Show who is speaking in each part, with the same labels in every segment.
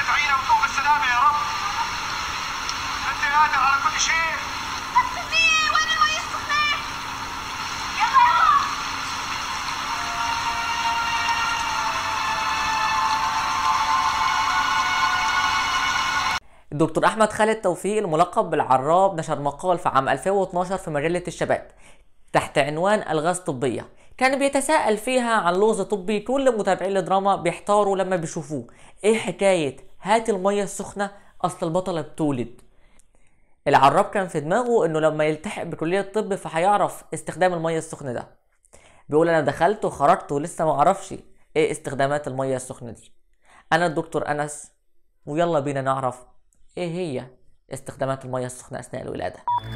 Speaker 1: ربنا تعينا وتوب السلامه يا رب انت قادر على كل شيء
Speaker 2: بس في وين المي السخنة؟ يلا يلا
Speaker 3: الدكتور احمد خالد توفيق الملقب بالعراب نشر مقال في عام 2012 في مجله الشباب تحت عنوان الغاز طبيه كان بيتساءل فيها عن لغز طبي كل متابعين الدراما بيحتاروا لما بيشوفوه ايه حكايه هات الميه السخنه اصل البطله بتولد العراب كان في دماغه انه لما يلتحق بكليه الطب فهيعرف استخدام الميه السخنه ده بيقول انا دخلت وخرجت ولسه ما اعرفش ايه استخدامات الميه السخنه دي انا الدكتور انس ويلا بينا نعرف ايه هي استخدامات الميه السخنه اثناء الولاده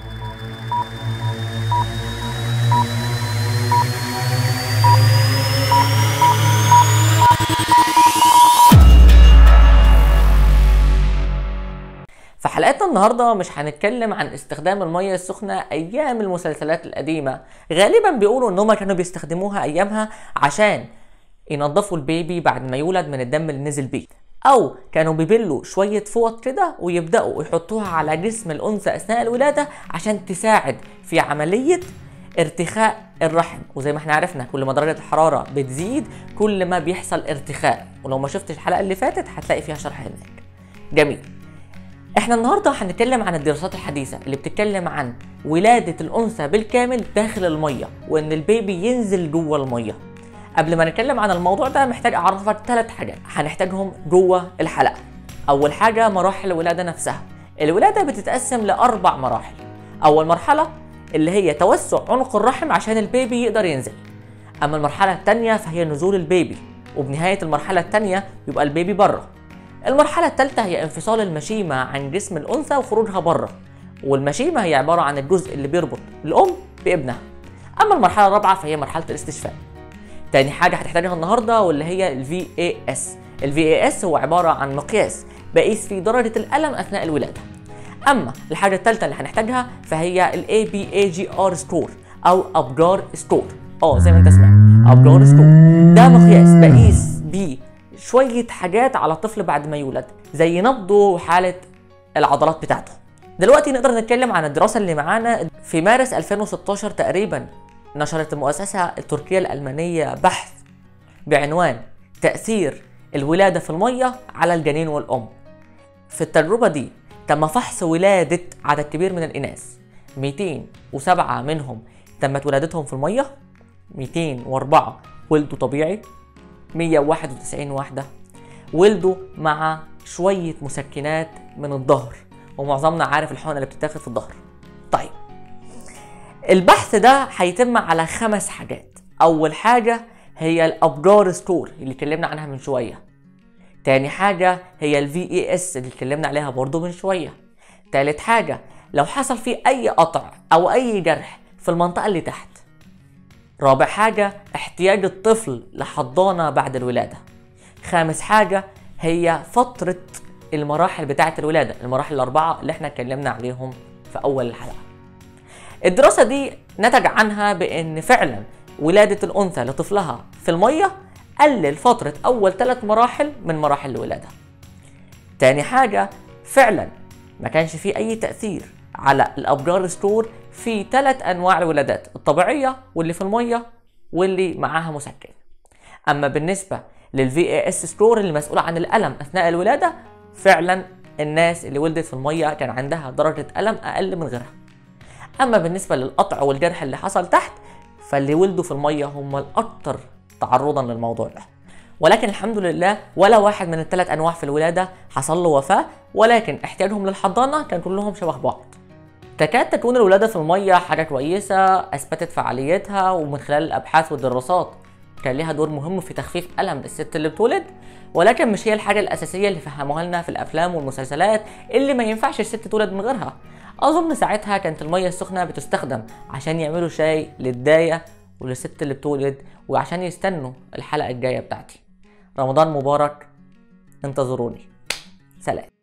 Speaker 3: في حلقتنا النهارده مش هنتكلم عن استخدام الميه السخنه ايام المسلسلات القديمه غالبا بيقولوا ان هم كانوا بيستخدموها ايامها عشان ينظفوا البيبي بعد ما يولد من الدم اللي نزل بيه او كانوا بيبلوا شويه فوط كده ويبداوا يحطوها على جسم الانثى اثناء الولاده عشان تساعد في عمليه ارتخاء الرحم وزي ما احنا عرفنا كل ما درجه الحراره بتزيد كل ما بيحصل ارتخاء ولو ما شفتش الحلقه اللي فاتت هتلاقي فيها شرح هناك جميل احنا النهارده هنتكلم عن الدراسات الحديثه اللي بتتكلم عن ولاده الانثى بالكامل داخل الميه وان البيبي ينزل جوه الميه قبل ما نتكلم عن الموضوع ده محتاج اعرفك ثلاث حاجات هنحتاجهم جوه الحلقه اول حاجه مراحل الولاده نفسها الولاده بتتقسم لاربع مراحل اول مرحله اللي هي توسع عنق الرحم عشان البيبي يقدر ينزل اما المرحله الثانيه فهي نزول البيبي وبنهايه المرحله الثانيه يبقى البيبي بره المرحلة الثالثة هي انفصال المشيمة عن جسم الأنثى وخروجها بره والمشيمة هي عبارة عن الجزء اللي بيربط الأم بابنها أما المرحلة الرابعة فهي مرحلة الاستشفاء تاني حاجة هتحتاجها النهاردة واللي هي ال VAS ال VAS هو عبارة عن مقياس بقيس فيه درجة الألم أثناء الولادة أما الحاجة الثالثة اللي هنحتاجها فهي ال ABAGR سكور أو أبجار سكور اه زي ما انت سمعت أبجار سكور ده مقياس بقيس بيه شوية حاجات على الطفل بعد ما يولد زي نبضه وحالة العضلات بتاعته دلوقتي نقدر نتكلم عن الدراسة اللي معانا في مارس 2016 تقريبا نشرت المؤسسة التركية الألمانية بحث بعنوان تأثير الولادة في المية على الجنين والأم في التجربة دي تم فحص ولادة عدد كبير من الإناث 207 منهم تمت ولادتهم في المية 204 ولدوا طبيعي 191 واحدة ولدوا مع شوية مسكنات من الظهر ومعظمنا عارف الحقنة اللي بتتاخد في الظهر طيب البحث ده هيتم على خمس حاجات أول حاجة هي الأبجار سكور اللي اتكلمنا عنها من شوية تاني حاجة هي ال VAS اللي اتكلمنا عليها برضو من شوية تالت حاجة لو حصل فيه أي قطع أو أي جرح في المنطقة اللي تحت رابع حاجة احتياج الطفل لحضانة بعد الولادة خامس حاجة هي فترة المراحل بتاعة الولادة المراحل الأربعة اللي احنا اتكلمنا عليهم في أول الحلقة الدراسة دي نتج عنها بأن فعلا ولادة الأنثى لطفلها في المية قلل فترة أول ثلاث مراحل من مراحل الولادة تاني حاجة فعلا ما كانش فيه أي تأثير على الأبجار ستور في ثلاث أنواع الولادات الطبيعية واللي في المية واللي معاها مسكن أما بالنسبة للفي اس سكور اللي مسؤول عن الألم أثناء الولادة فعلا الناس اللي ولدت في المية كان عندها درجة ألم أقل من غيرها أما بالنسبة للقطع والجرح اللي حصل تحت فاللي ولدوا في المية هم الأكثر تعرضا للموضوع ده ولكن الحمد لله ولا واحد من الثلاث أنواع في الولادة حصل له وفاة ولكن احتياجهم للحضانة كان كلهم شبه بعض تكاد تكون الولادة في المية حاجة كويسة أثبتت فعاليتها ومن خلال الأبحاث والدراسات كان ليها دور مهم في تخفيف ألم الست اللي بتولد ولكن مش هي الحاجة الأساسية اللي فهموها لنا في الأفلام والمسلسلات اللي ما ينفعش الست تولد من غيرها أظن ساعتها كانت المية السخنة بتستخدم عشان يعملوا شاي للداية وللست اللي بتولد وعشان يستنوا الحلقة الجاية بتاعتي رمضان مبارك انتظروني سلام